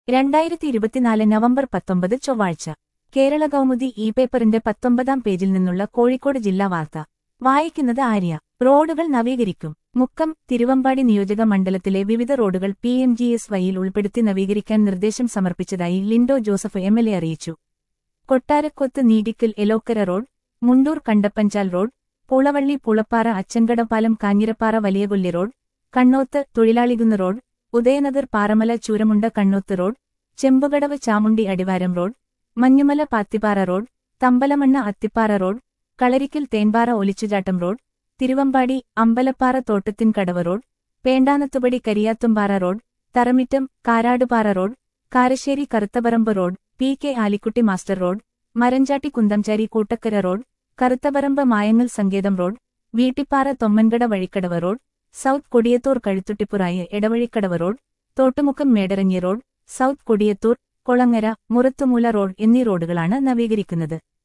രണ്ടായിരത്തി ഇരുപത്തിനാല് നവംബർ പത്തൊമ്പത് ചൊവ്വാഴ്ച കേരള കൗമുദി ഇ പേപ്പറിന്റെ പത്തൊമ്പതാം പേജിൽ നിന്നുള്ള കോഴിക്കോട് ജില്ലാ വാർത്ത വായിക്കുന്നത് ആര്യ റോഡുകൾ നവീകരിക്കും മുക്കം തിരുവമ്പാടി നിയോജക മണ്ഡലത്തിലെ വിവിധ റോഡുകൾ പി എം ജി എസ് വൈയിൽ ഉൾപ്പെടുത്തി നവീകരിക്കാൻ നിർദ്ദേശം സമർപ്പിച്ചതായി Lindo Joseph M L A അറിയിച്ചു Kottarakkoth Neetikkal Elokkara road Mundoor Kandappanchal road Poolavalli Pulappara Achankadappalam Kanjirappara Valiyakolli road Kannoth Thozhilalikunnu road Udayanagar Paramala Chooramunda Kannoth road Chembukadavu Chamundi Adivaram road Manjumala Pathippara road Thambalamanna Athippara road Kalarikkal Thenpara Olichuchattam road Thiruvambady Ambalappara Thottathinkadavu road Pendanathupadi Kariyathumpara road Tharamittam Karadupara road Karassery Karuthaparamba road P K Alikutty master road Maranchatti Kunthamchari Koottakkara road Karuthaparamba Mayangal Sanketham road Veettippara Thommankada Vazhikkadavu road south Kodiyathur Kazhuthuttippurayi Edavazhikkadavu road Thottumukkam Medaranji road south Kodiyathur Kolangara Murathumoola road എന്നീ റോഡുകളാണ് നവീകരിക്കുന്നത്